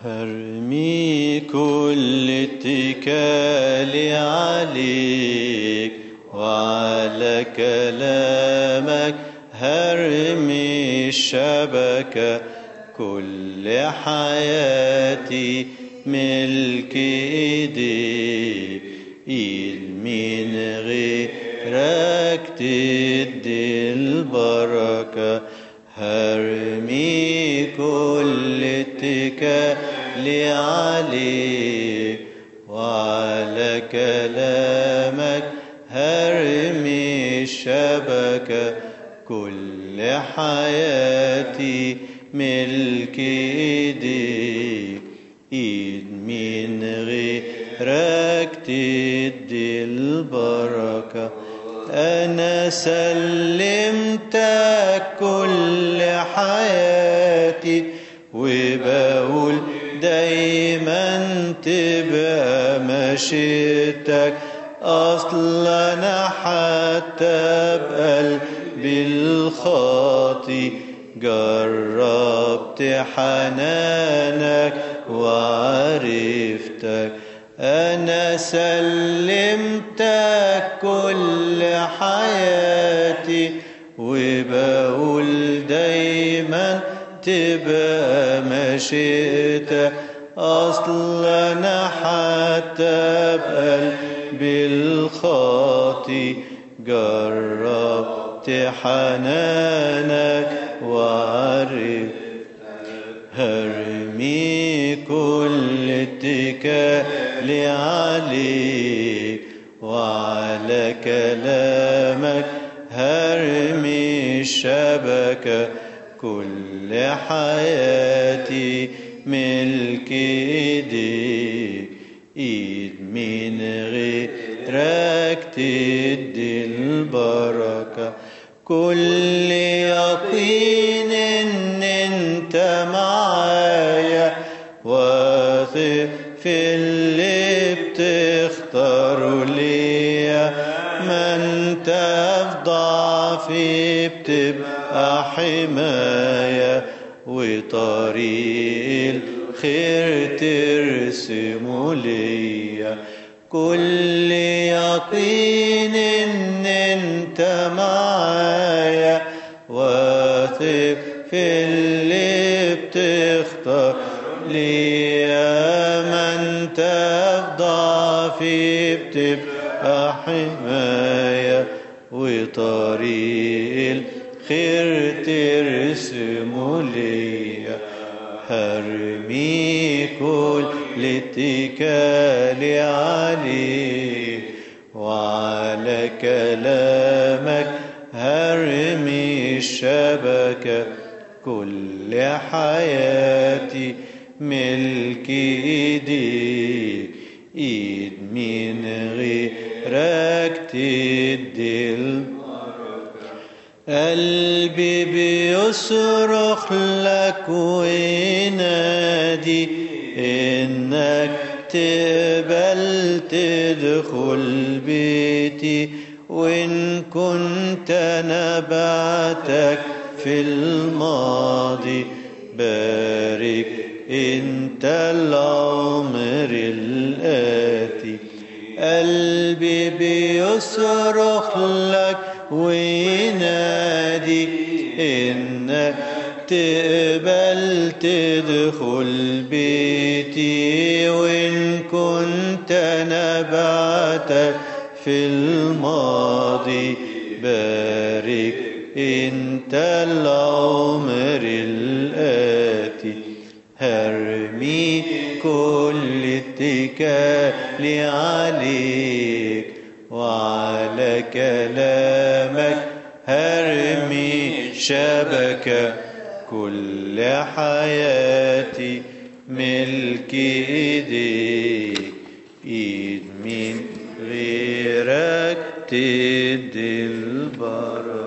هرمي كل اتكالي عليك وعلى كلامك هرمي الشبكة كل حياتي ملك ايديك من غيرك تدي البركة هرمي كل اتكالي عليك وعلى كلامك هرمي الشبكة كل حياتي ملك ايديك ايد من غيرك تدي البركة انا سلمتك كل حياتي وبقول دايما تبقى مشيتك اصلا انا حتى بقلبي الخاطي جربت حنانك وعرفتك انا سلمتك كل حياتي وبقول دايما تبقى مشيتك اصلا انا حتى بقلبي الخاطي جربت حنانك وعرف هرمي كل اتكالي عليك وعلى كلامك هرمي الشبكة كل حياتي ملك ايديك ايد من غيرك تدي البركة كل يقين ان انت معايا واثق في اللي بتختاره ليا ما انت في ضعفي بتبقى حماية وطريق الخير ترسمه ليا كل يقين ان انت معايا واثق في اللي بتختار ليا ما انت في ضعفي بتبقى حماية وطريق الخير ترسمه ليا هرمي كل اتكالي عليك وعلى كلامك هرمي الشبكة كل حياتي ملك ايديك ايد من غيرك تدي قلبي بيصرخ لك وينادي انك تقبل تدخل بيتي وان كنت انا بعتك في الماضي بارك انت العمر الاتي قلبي بيصرخ لك وينادي انك تقبل تدخل بيتي وان كنت انا بعتك في الماضي بارك انت العمر الاتي هرمي كل اتكالي عليك وعلى كلامك هرمي شبكة كل حياتي ملك ايديك ايد من غيرك تدي البركة